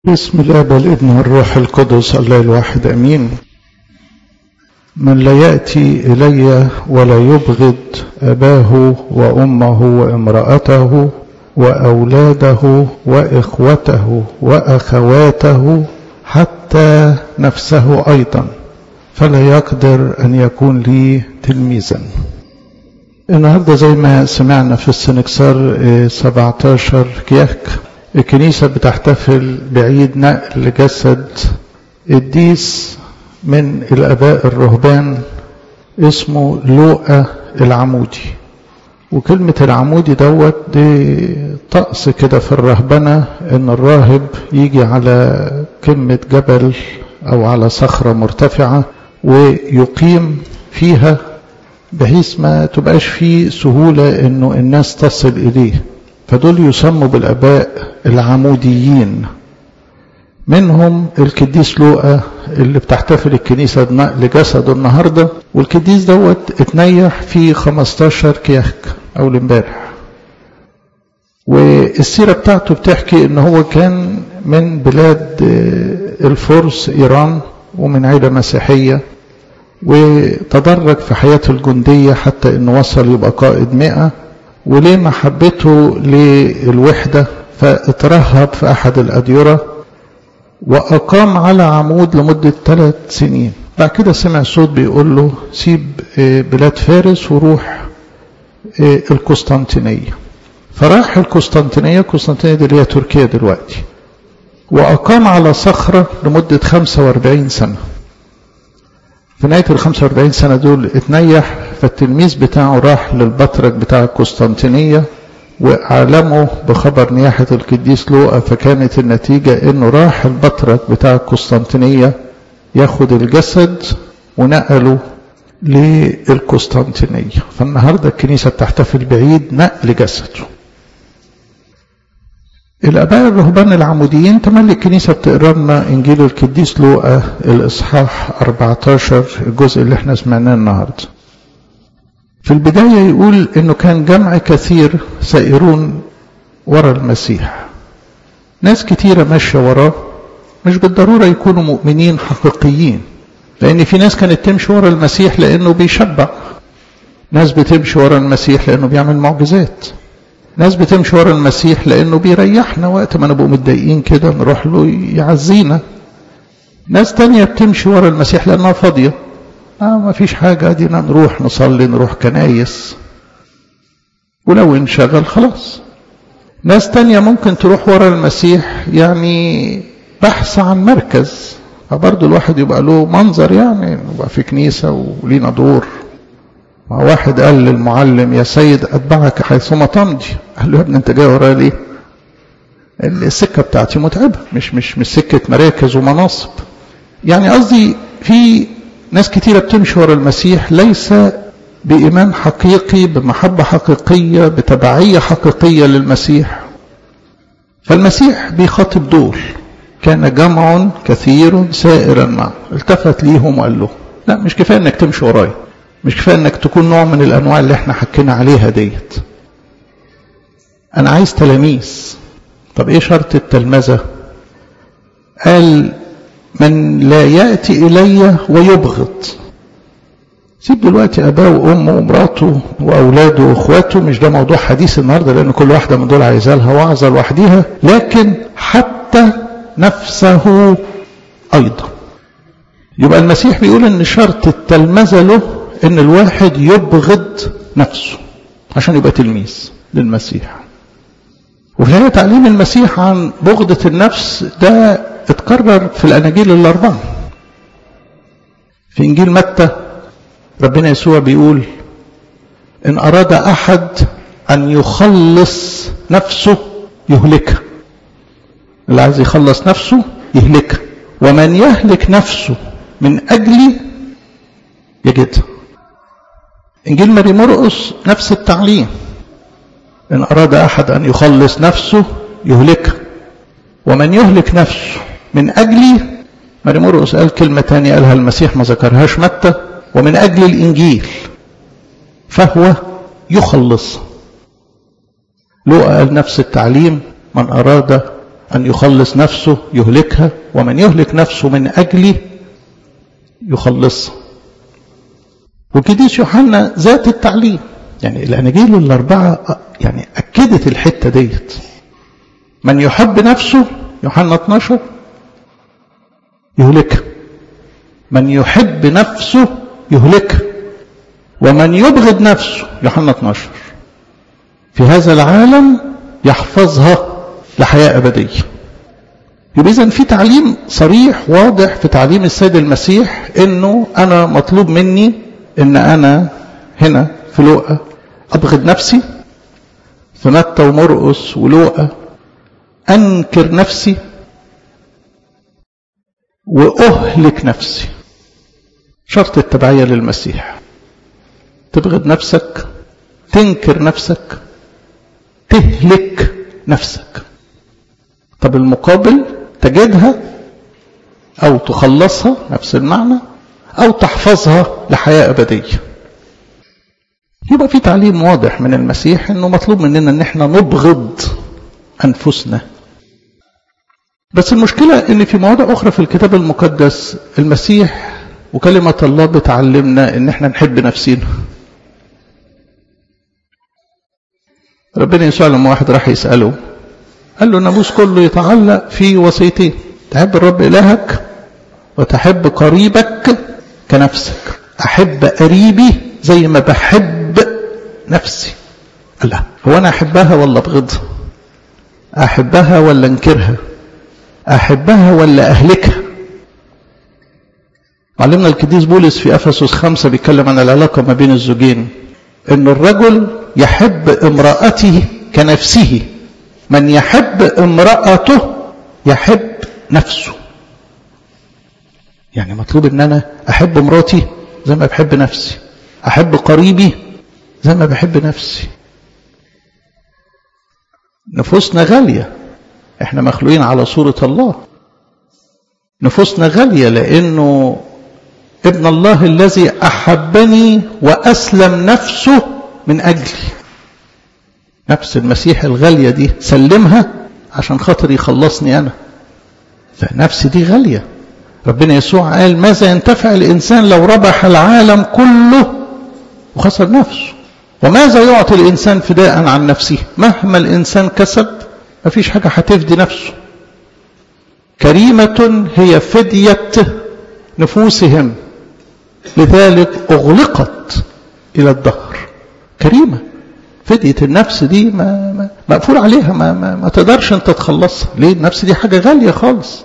بسم الاب والابن والروح القدس الله الواحد امين من لا ياتي الي ولا يبغض اباه وامه وامراته واولاده واخوته واخواته حتى نفسه ايضا فلا يقدر ان يكون لي تلميذا النهارده زي ما سمعنا في السنكسار 17 كياك الكنيسة بتحتفل بعيد نقل جسد الديس من الآباء الرهبان اسمه لوقا العمودي وكلمة العمودي دوت دي طقس كده في الرهبنة إن الراهب يجي على قمة جبل أو على صخرة مرتفعة ويقيم فيها بحيث ما تبقاش فيه سهولة إنه الناس تصل إليه فدول يسموا بالآباء العموديين منهم القديس لوقا اللي بتحتفل الكنيسة بنقل جسده النهاردة والقديس دوت اتنيح في 15 كياك أول امبارح والسيرة بتاعته بتحكي ان هو كان من بلاد الفرس ايران ومن عيلة مسيحية وتدرج في حياته الجندية حتى انه وصل يبقى قائد مئة وليه محبته للوحدة فاترهب في أحد الأديرة وأقام على عمود لمدة ثلاث سنين بعد كده سمع صوت بيقول له سيب بلاد فارس وروح القسطنطينية فراح القسطنطينية القسطنطينية دي اللي هي تركيا دلوقتي وأقام على صخرة لمدة 45 سنة في نهاية ال 45 سنة دول اتنيح فالتلميذ بتاعه راح للبطرك بتاع القسطنطينية وأعلمه بخبر نياحة القديس لوقا فكانت النتيجة إنه راح البطرك بتاع القسطنطينية ياخد الجسد ونقله للقسطنطينية فالنهاردة الكنيسة بتحتفل بعيد نقل جسده الآباء الرهبان العموديين تملي الكنيسة بتقرا لنا إنجيل القديس لوقا الإصحاح 14 الجزء اللي احنا سمعناه النهارده. في البداية يقول إنه كان جمع كثير سائرون ورا المسيح. ناس كتيرة ماشية وراه مش بالضرورة يكونوا مؤمنين حقيقيين. لأن في ناس كانت تمشي ورا المسيح لأنه بيشبع. ناس بتمشي ورا المسيح لأنه بيعمل معجزات. ناس بتمشي ورا المسيح لانه بيريحنا وقت ما نبقوا متضايقين كده نروح له يعزينا ناس تانية بتمشي ورا المسيح لانها فاضية اه ما فيش حاجة دينا نروح نصلي نروح كنايس ولو انشغل خلاص ناس تانية ممكن تروح ورا المسيح يعني بحث عن مركز برضه الواحد يبقى له منظر يعني يبقى في كنيسة ولينا دور ما واحد قال للمعلم يا سيد أتبعك حيثما تمضي قال له يا ابني أنت جاي ورايا ليه؟ السكة بتاعتي متعبة مش مش مش سكة مراكز ومناصب يعني قصدي في ناس كتيرة بتمشي ورا المسيح ليس بإيمان حقيقي بمحبة حقيقية بتبعية حقيقية للمسيح فالمسيح بيخاطب دول كان جمع كثير سائرا معه التفت ليهم وقال له لا مش كفاية انك تمشي ورايا مش كفايه انك تكون نوع من الانواع اللي احنا حكينا عليها ديت انا عايز تلاميذ طب ايه شرط التلمذه قال من لا ياتي الي ويبغض سيب دلوقتي اباه وامه ومراته واولاده واخواته مش ده موضوع حديث النهارده لان كل واحده من دول عايزه لها وعظه لوحديها لكن حتى نفسه ايضا يبقى المسيح بيقول ان شرط التلمذه له ان الواحد يبغض نفسه عشان يبقى تلميذ للمسيح وفي الحقيقه تعليم المسيح عن بغضة النفس ده اتكرر في الاناجيل الاربعه في انجيل متى ربنا يسوع بيقول ان اراد احد ان يخلص نفسه يهلكها اللي عايز يخلص نفسه يهلكها ومن يهلك نفسه من اجلي يجدها إنجيل ماري مرقس نفس التعليم إن أراد أحد أن يخلص نفسه يهلكها ومن يهلك نفسه من أجلي ماري مرقس قال كلمة تانية قالها المسيح ما ذكرهاش متى ومن أجل الإنجيل فهو يخلص لوقا قال نفس التعليم من أراد أن يخلص نفسه يهلكها ومن يهلك نفسه من أجلي يخلصها وكديس يوحنا ذات التعليم يعني الأناجيل الأربعة يعني أكدت الحتة ديت من يحب نفسه يوحنا 12 يهلكها من يحب نفسه يهلكها ومن يبغض نفسه يوحنا 12 في هذا العالم يحفظها لحياة أبدية يبقى إذا في تعليم صريح واضح في تعليم السيد المسيح إنه أنا مطلوب مني إن أنا هنا في لوقا أبغض نفسي في متى ومرقس ولوقا أنكر نفسي وأهلك نفسي شرط التبعية للمسيح تبغض نفسك تنكر نفسك تهلك نفسك طب المقابل تجدها أو تخلصها نفس المعنى أو تحفظها لحياة أبدية يبقى في تعليم واضح من المسيح انه مطلوب مننا ان احنا نبغض انفسنا بس المشكلة ان في مواضع اخرى في الكتاب المقدس المسيح وكلمة الله بتعلمنا ان احنا نحب نفسينا ربنا يسوع لما واحد راح يسأله قال له الناموس كله يتعلق في وصيتين تحب الرب إلهك وتحب قريبك كنفسك أحب قريبي زي ما بحب نفسي لا هو أنا أحبها ولا أبغضها أحبها ولا أنكرها أحبها ولا أهلكها علمنا القديس بولس في أفسس خمسة بيتكلم عن العلاقة ما بين الزوجين إن الرجل يحب امرأته كنفسه من يحب امرأته يحب نفسه يعني مطلوب ان انا احب مراتي زي ما بحب نفسي احب قريبي زي ما بحب نفسي نفوسنا غالية احنا مخلوقين على صورة الله نفوسنا غالية لانه ابن الله الذي احبني واسلم نفسه من اجلي نفس المسيح الغالية دي سلمها عشان خاطر يخلصني انا فنفسي دي غالية ربنا يسوع قال ماذا ينتفع الإنسان لو ربح العالم كله وخسر نفسه وماذا يعطي الإنسان فداء عن نفسه مهما الإنسان كسب ما فيش حاجة هتفدي نفسه كريمة هي فدية نفوسهم لذلك أغلقت إلى الدهر كريمة فدية النفس دي ما ما مقفول عليها ما, ما, ما تقدرش انت تخلصها ليه النفس دي حاجة غالية خالص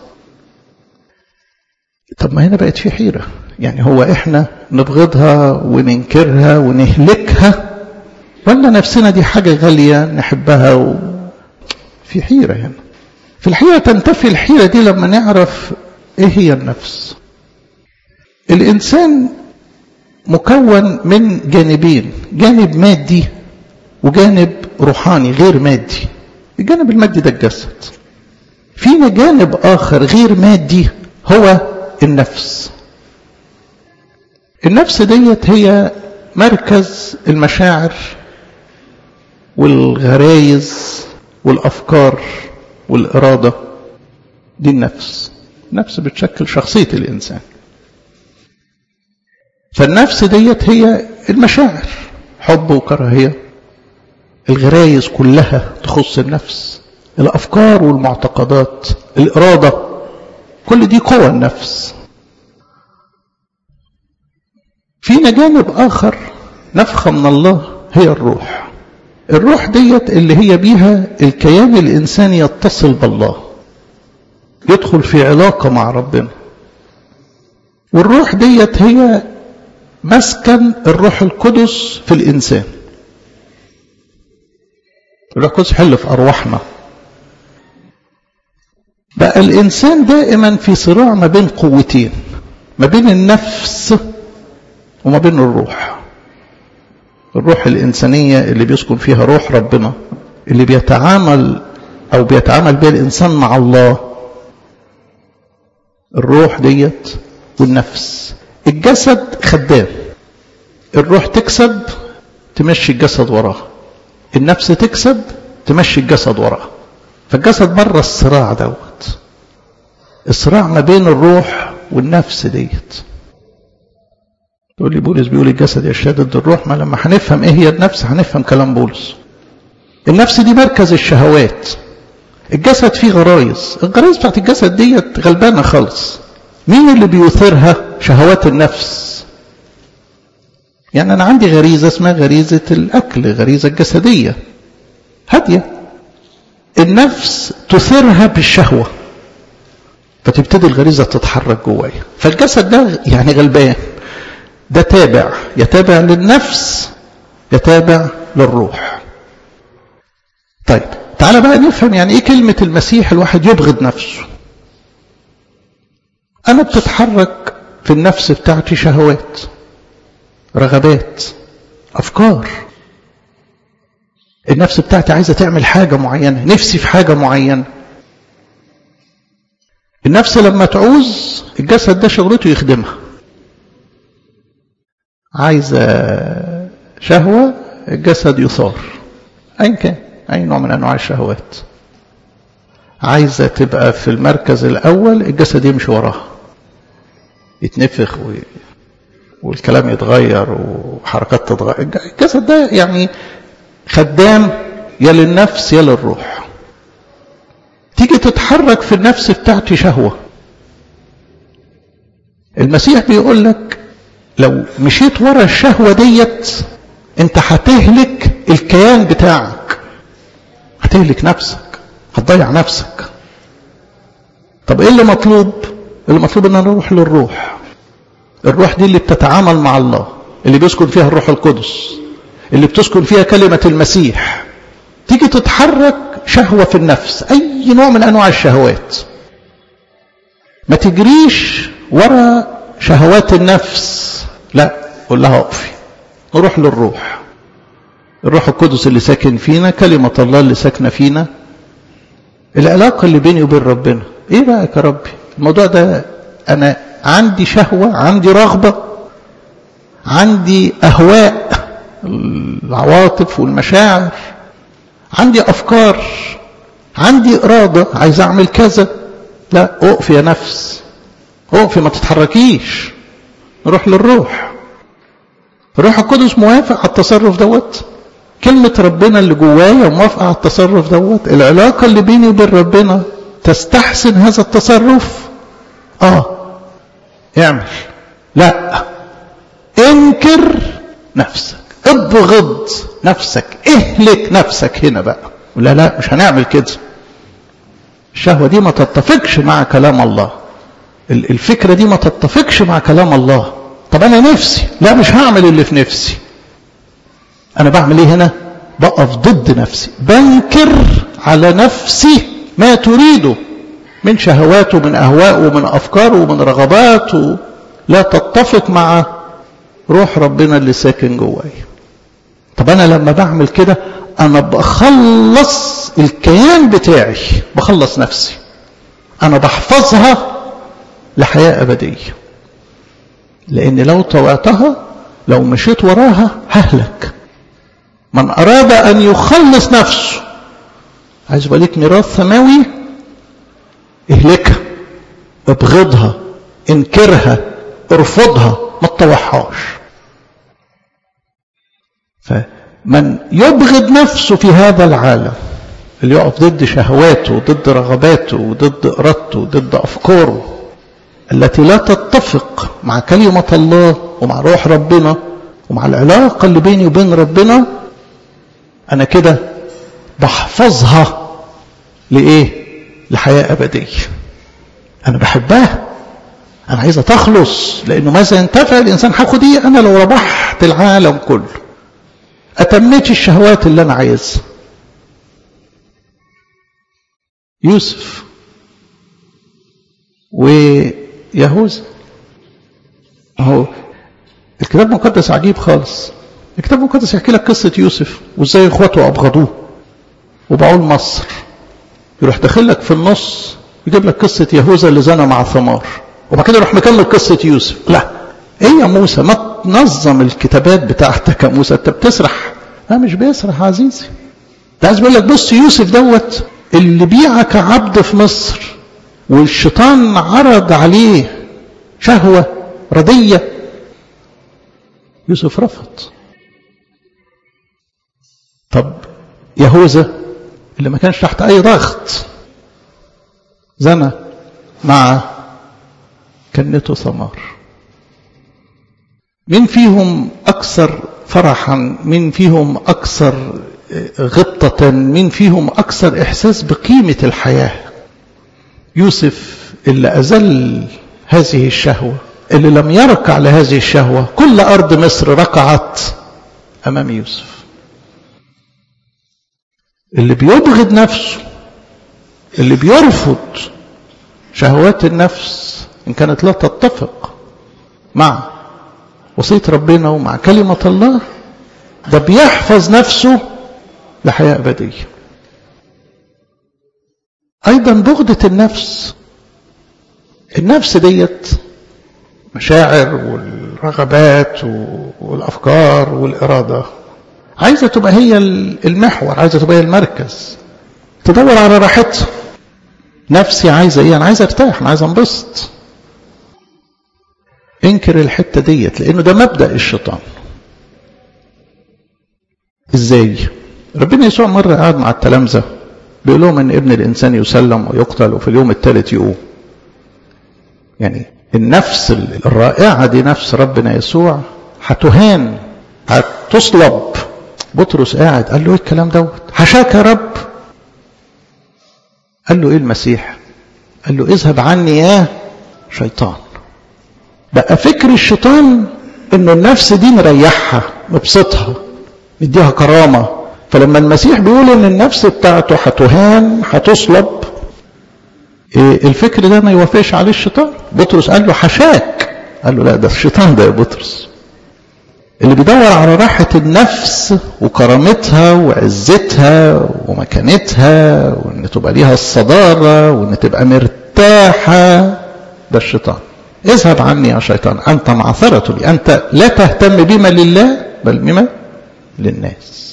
طب ما هنا بقت في حيرة يعني هو احنا نبغضها وننكرها ونهلكها ولا نفسنا دي حاجة غالية نحبها و... في حيرة هنا في الحقيقة تنتفي الحيرة دي لما نعرف ايه هي النفس الانسان مكون من جانبين جانب مادي وجانب روحاني غير مادي الجانب المادي ده الجسد فينا جانب آخر غير مادي هو النفس النفس ديت هي مركز المشاعر والغرايز والأفكار والإرادة دي النفس النفس بتشكل شخصية الإنسان فالنفس ديت هي المشاعر حب وكراهية الغرايز كلها تخص النفس الأفكار والمعتقدات الإرادة كل دي قوى النفس فينا جانب آخر نفخة من الله هي الروح الروح ديت اللي هي بيها الكيان الإنساني يتصل بالله يدخل في علاقة مع ربنا والروح ديت هي مسكن الروح القدس في الإنسان الروح القدس حل في أرواحنا بقى الإنسان دائما في صراع ما بين قوتين ما بين النفس وما بين الروح الروح الإنسانية اللي بيسكن فيها روح ربنا اللي بيتعامل أو بيتعامل بها الإنسان مع الله الروح ديت والنفس الجسد خدام الروح تكسب تمشي الجسد وراه النفس تكسب تمشي الجسد وراه فالجسد بره الصراع دوت الصراع ما بين الروح والنفس ديت تقول لي بولس بيقول الجسد يشتد الروح ما لما هنفهم ايه هي النفس هنفهم كلام بولس النفس دي مركز الشهوات الجسد فيه غرايز الغرايز بتاعت الجسد ديت غلبانه خالص مين اللي بيثيرها شهوات النفس يعني انا عندي غريزه اسمها غريزه الاكل غريزه الجسديه هاديه النفس تثيرها بالشهوه فتبتدي الغريزه تتحرك جوايا فالجسد ده يعني غلبان ده تابع يتابع للنفس يتابع للروح طيب تعالى بقى نفهم يعني ايه كلمة المسيح الواحد يبغض نفسه انا بتتحرك في النفس بتاعتي شهوات رغبات افكار النفس بتاعتي عايزة تعمل حاجة معينة نفسي في حاجة معينة النفس لما تعوز الجسد ده شغلته يخدمها عايزة شهوة الجسد يثار أي كان أي نوع من أنواع الشهوات عايزة تبقى في المركز الأول الجسد يمشي وراها يتنفخ و... والكلام يتغير وحركات تتغير الجسد ده يعني خدام يا للنفس يا للروح تيجي تتحرك في النفس بتاعتي شهوة المسيح بيقول لك لو مشيت ورا الشهوة ديت انت هتهلك الكيان بتاعك هتهلك نفسك هتضيع نفسك طب ايه اللي مطلوب اللي مطلوب ان انا اروح للروح الروح دي اللي بتتعامل مع الله اللي بيسكن فيها الروح القدس اللي بتسكن فيها كلمة المسيح تيجي تتحرك شهوة في النفس اي نوع من انواع الشهوات ما تجريش ورا شهوات النفس لا قول لها اقفي نروح للروح الروح القدس اللي ساكن فينا كلمة الله اللي ساكنة فينا العلاقة اللي بيني وبين ربنا ايه بقى يا ربي الموضوع ده انا عندي شهوة عندي رغبة عندي اهواء العواطف والمشاعر عندي افكار عندي اراده عايز اعمل كذا لا اقفي يا نفس اقفي ما تتحركيش نروح للروح الروح القدس موافق على التصرف دوت كلمة ربنا اللي جوايا موافقة على التصرف دوت العلاقة اللي بيني وبين ربنا تستحسن هذا التصرف اه اعمل لا انكر نفسك ابغض نفسك اهلك نفسك هنا بقى لا لا مش هنعمل كده الشهوة دي ما تتفقش مع كلام الله الفكرة دي ما تتفقش مع كلام الله طب انا نفسي لا مش هعمل اللي في نفسي انا بعمل ايه هنا بقف ضد نفسي بنكر على نفسي ما تريده من شهوات ومن اهواء ومن افكار ومن رغبات و... لا تتفق مع روح ربنا اللي ساكن جوايا طب انا لما بعمل كده انا بخلص الكيان بتاعي بخلص نفسي انا بحفظها لحياة ابدية لان لو طوعتها لو مشيت وراها ههلك من اراد ان يخلص نفسه عايز يبقى ليك ميراث سماوي اهلكها ابغضها انكرها ارفضها ما تطوعهاش فمن يبغض نفسه في هذا العالم اللي يقف ضد شهواته وضد رغباته وضد ارادته وضد افكاره التي لا تتفق مع كلمة الله ومع روح ربنا ومع العلاقة اللي بيني وبين ربنا أنا كده بحفظها لإيه؟ لحياة أبدية أنا بحبها أنا عايزة تخلص لأنه ماذا ينتفع الإنسان هاخد إيه أنا لو ربحت العالم كله أتميت الشهوات اللي أنا عايزها يوسف ويهوذا اهو الكتاب المقدس عجيب خالص الكتاب المقدس يحكي لك قصة يوسف وازاي اخواته ابغضوه وباعوه لمصر يروح داخل لك في النص يجيب لك قصة يهوذا اللي زنى مع ثمار وبعد كده يروح مكمل قصة يوسف لا ايه يا موسى ما تنظم الكتابات بتاعتك يا موسى انت بتسرح لا مش بيسرح عزيزي ده عايز بيقول لك بص يوسف دوت اللي بيعك عبد في مصر والشيطان عرض عليه شهوة ردية يوسف رفض طب يهوذا اللي ما كانش تحت أي ضغط زنى مع كنته ثمار مين فيهم أكثر فرحا مين فيهم أكثر غبطة مين فيهم أكثر إحساس بقيمة الحياة يوسف اللي أزل هذه الشهوة اللي لم يركع لهذه الشهوة كل أرض مصر ركعت أمام يوسف اللي بيبغض نفسه اللي بيرفض شهوات النفس إن كانت لا تتفق مع وصية ربنا ومع كلمة الله ده بيحفظ نفسه لحياة أبدية أيضا بغضة النفس النفس ديت مشاعر والرغبات والأفكار والإرادة عايزة تبقى هي المحور عايزة تبقى هي المركز تدور على راحتها نفسي عايزة ايه انا عايز ارتاح انا عايز انبسط انكر الحتة ديت لانه ده مبدأ الشيطان ازاي ربنا يسوع مرة قعد مع التلامذة بيقول لهم ان ابن الانسان يسلم ويقتل وفي اليوم الثالث يقوم يعني النفس الرائعة دي نفس ربنا يسوع هتهان هتصلب بطرس قاعد قال له ايه الكلام دوت حشاك يا رب قال له ايه المسيح قال له اذهب عني يا شيطان بقى فكر الشيطان انه النفس دي مريحها مبسطها مديها كرامة فلما المسيح بيقول ان النفس بتاعته هتهان هتصلب إيه الفكر ده ما يوافقش عليه الشيطان بطرس قال له حشاك قال له لا ده الشيطان ده يا بطرس اللي بيدور على راحة النفس وكرامتها وعزتها ومكانتها وان تبقى ليها الصدارة وان تبقى مرتاحة ده الشيطان اذهب عني يا شيطان انت معثرة لي انت لا تهتم بما لله بل بما للناس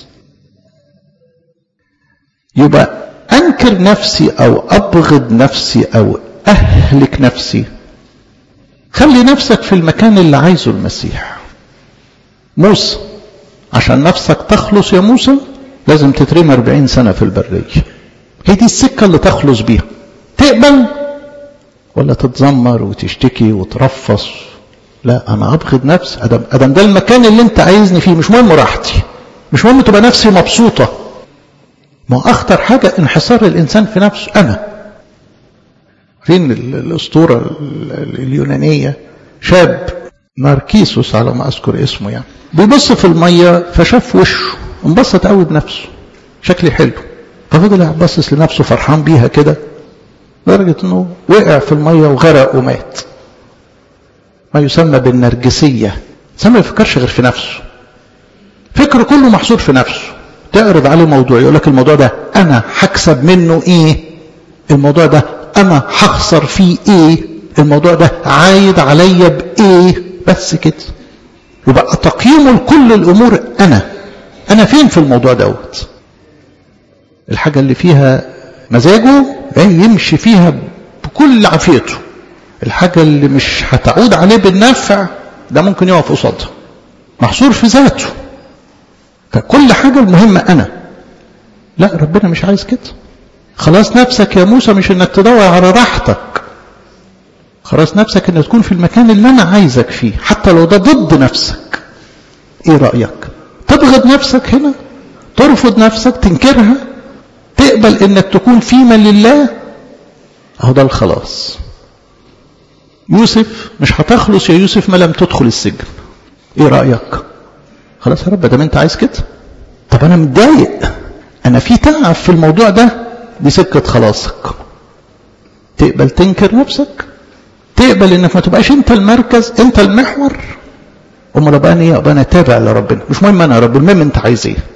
يبقى انكر نفسي او ابغض نفسي او اهلك نفسي خلي نفسك في المكان اللي عايزه المسيح موسى عشان نفسك تخلص يا موسى لازم تترمي 40 سنة في البرية هي دي السكة اللي تخلص بيها تقبل ولا تتذمر وتشتكي وترفص لا انا ابغض نفسي ادم ادم ده المكان اللي انت عايزني فيه مش مهم راحتي مش مهم تبقى نفسي مبسوطه ما اخطر حاجه انحصار الانسان في نفسه انا فين الاسطوره اليونانيه شاب ناركيسوس على ما اذكر اسمه يعني بيبص في الميه فشاف وشه انبسط قوي بنفسه شكلي حلو ففضل قاعد باصص لنفسه فرحان بيها كده لدرجه انه وقع في الميه وغرق ومات ما يسمى بالنرجسيه الانسان ما يفكرش غير في نفسه فكره كله محصور في نفسه تعرض عليه موضوع يقول لك الموضوع ده انا هكسب منه ايه الموضوع ده انا هخسر فيه ايه الموضوع ده عايد عليا بايه بس كده يبقى تقييمه لكل الامور انا انا فين في الموضوع دوت الحاجه اللي فيها مزاجه يمشي فيها بكل عافيته الحاجه اللي مش هتعود عليه بالنفع ده ممكن يقف قصادها محصور في ذاته فكل حاجه المهمه انا لا ربنا مش عايز كده خلاص نفسك يا موسى مش انك تدور على راحتك خلاص نفسك انك تكون في المكان اللي انا عايزك فيه حتى لو ده ضد نفسك ايه رايك تبغض نفسك هنا ترفض نفسك تنكرها تقبل انك تكون فيما لله اهو ده الخلاص يوسف مش هتخلص يا يوسف ما لم تدخل السجن ايه رايك خلاص يا رب ده انت عايز كده طب انا متضايق انا في تعب في الموضوع ده دي سكه خلاصك تقبل تنكر نفسك تقبل انك ما تبقاش انت المركز انت المحور امال ابقى انا ايه ابقى انا تابع لربنا مش مهم انا يا رب المهم انت عايز ايه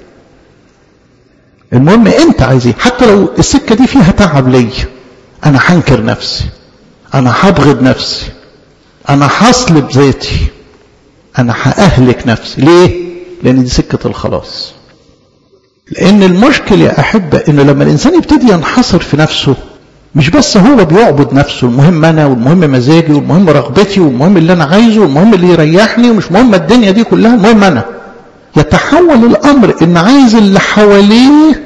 المهم انت عايز ايه حتى لو السكه دي فيها تعب ليا انا هنكر نفسي انا هبغض نفسي انا هصلب ذاتي انا هاهلك نفسي ليه لان دي سكه الخلاص لأن المشكل يا أحبة إنه لما الإنسان يبتدي ينحصر في نفسه مش بس هو بيعبد نفسه المهم أنا والمهم مزاجي والمهم رغبتي والمهم اللي أنا عايزه والمهم اللي يريحني ومش مهم الدنيا دي كلها المهم أنا يتحول الأمر إن عايز اللي حواليه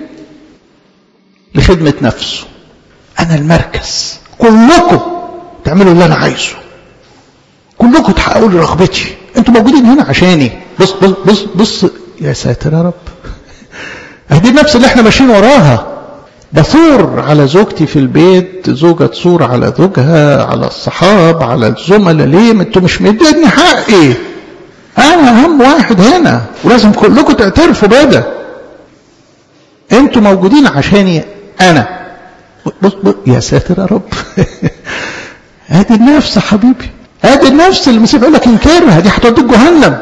لخدمة نفسه أنا المركز كلكم تعملوا اللي أنا عايزه كلكم تحققوا لي رغبتي انتوا موجودين هنا عشاني بص بص بص, بص يا ساتر يا رب دي النفس اللي احنا ماشيين وراها بثور على زوجتي في البيت زوجة تصور على زوجها على الصحاب على الزملاء ليه ما انتوا مش مديني حقي انا اهم واحد هنا ولازم كلكم تعترفوا بده انتوا موجودين عشاني انا بص بص يا ساتر يا رب هذه النفس يا حبيبي هذه النفس اللي المسيح يقول لك انكرها دي هتوديك جهنم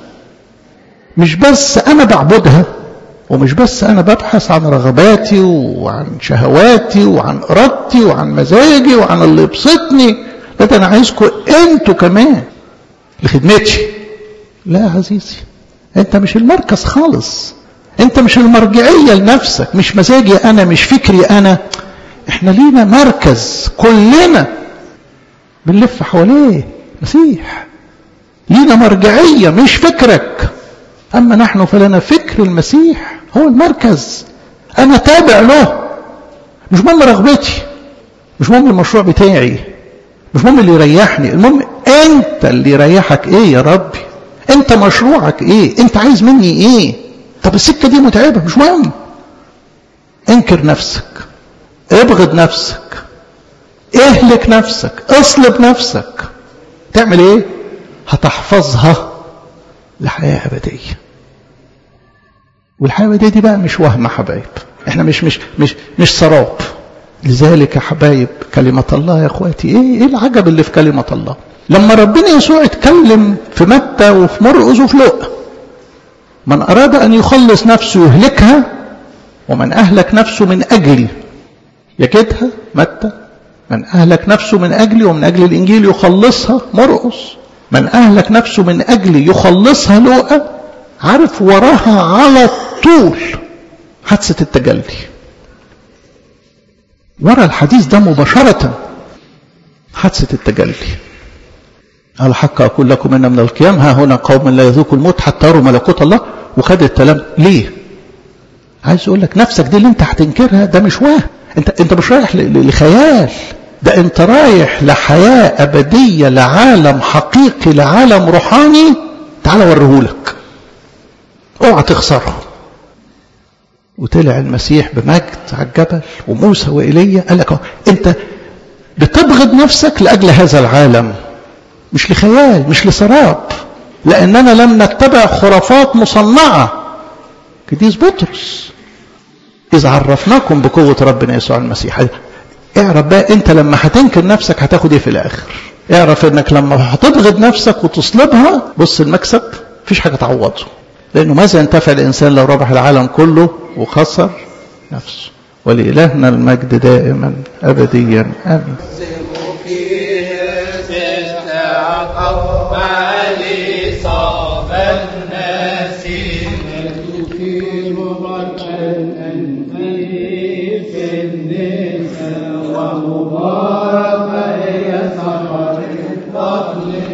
مش بس انا بعبدها ومش بس انا ببحث عن رغباتي وعن شهواتي وعن ارادتي وعن مزاجي وعن اللي يبسطني لا ده انا عايزكم انتوا كمان لخدمتي لا يا عزيزي انت مش المركز خالص انت مش المرجعية لنفسك مش مزاجي انا مش فكري انا احنا لينا مركز كلنا بنلف حواليه مسيح لينا مرجعية مش فكرك أما نحن فلنا فكر المسيح هو المركز أنا تابع له مش مهم رغبتي مش مهم المشروع بتاعي مش مهم اللي يريحني المهم أنت اللي يريحك إيه يا ربي أنت مشروعك إيه أنت عايز مني إيه طب السكة دي متعبة مش مهم انكر نفسك ابغض نفسك اهلك نفسك اصلب نفسك تعمل ايه هتحفظها لحياة أبدية والحياة الأبدية دي بقى مش وهم حبايب احنا مش مش مش مش سراب لذلك يا حبايب كلمة الله يا اخواتي ايه ايه العجب اللي في كلمة الله لما ربنا يسوع اتكلم في متى وفي مرقس وفي لقا من أراد أن يخلص نفسه يهلكها ومن أهلك نفسه من أجلي يجدها متى من أهلك نفسه من أجلي ومن أجل الإنجيل يخلصها مرقس من أهلك نفسه من أجلي يخلصها لوقا عارف وراها على طول حادثة التجلي ورا الحديث ده مباشرة حادثة التجلي الحق أقول لكم إن من القيام ها هنا قوم لا يذوقوا الموت حتى يروا ملكوت الله وخد الكلام ليه؟ عايز أقول لك نفسك دي اللي أنت هتنكرها ده مش وهم أنت أنت مش رايح لخيال ده أنت رايح لحياة أبدية لعالم حقيقي لعالم روحاني تعال أوريهولك اوعى تخسره وطلع المسيح بمجد على الجبل وموسى وإيليا قال لك أنت بتبغض نفسك لأجل هذا العالم مش لخيال مش لسراب لأننا لم نتبع خرافات مصنعة قديس بطرس إذ عرفناكم بقوة ربنا يسوع المسيح اعرف بقى أنت لما هتنكر نفسك هتاخد إيه في الآخر اعرف أنك لما هتبغض نفسك وتصلبها بص المكسب مفيش حاجة تعوضه لأنه ماذا ينتفع الإنسان لو ربح العالم كله وخسر نفسه ولإلهنا المجد دائما أبديا آمين